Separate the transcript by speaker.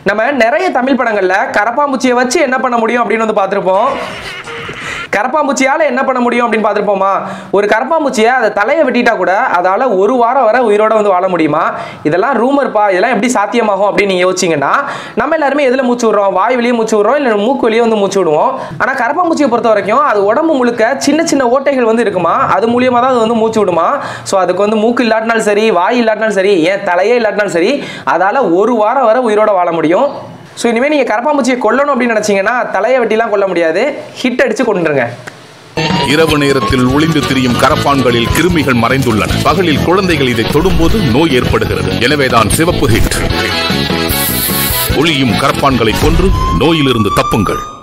Speaker 1: நம்ம நிறைய தமிழ் படங்கள்ல கரப்பாம்பூச்சியை வச்சு என்ன பண்ண முடியும் அப்படின்னு வந்து பார்த்துருப்போம் கரப்பாம்பூச்சியால என்ன பண்ண முடியும் அப்படின்னு பார்த்துருப்போமா ஒரு கரப்பாம்பூச்சியை அதை தலையை வெட்டிட்டா கூட அதால ஒரு வாரம் வரை உயிரோட வந்து வாழ முடியுமா இதெல்லாம் ரூமர்ப்பா இதெல்லாம் எப்படி சாத்தியமாகும் அப்படின்னு நீங்க யோசிச்சீங்கன்னா நம்ம எல்லாருமே எதுல மூச்சு விடுறோம் வாய் வெளியே மூச்சு விடுறோம் இல்லை மூக்கு வெளியே வந்து மூச்சு விடுவோம் ஆனா கரப்பாம்பூச்சியை பொறுத்த வரைக்கும் அது உடம்பு முழுக்க சின்ன சின்ன ஓட்டைகள் வந்து இருக்குமா அது மூலியமா தான் அது வந்து மூச்சு விடுமா ஸோ அதுக்கு வந்து மூக்கு இல்லாட்டினாலும் சரி வாய் இல்லாட்டினாலும் சரி ஏன் தலையே இல்லாட்டினாலும் சரி அதால ஒரு வாரம் வரை உயிரோட வாழ முடியும் ஸோ இனிமேல் நீங்கள் கரப்பாம்பூச்சியை கொல்லணும் அப்படின்னு நினச்சிங்கன்னா தலையை வெட்டிலாம் கொல்ல முடியாது ஹிட் அடித்து கொண்டுருங்க
Speaker 2: இரவு நேரத்தில் ஒளிந்து திரியும் கரப்பான்களில் கிருமிகள் மறைந்துள்ளன பகலில் குழந்தைகள் இதை தொடும்போது நோய் ஏற்படுகிறது எனவேதான் சிவப்பு ஹிட் ஒளியும் கரப்பான்களை கொன்று நோயிலிருந்து தப்புங்கள்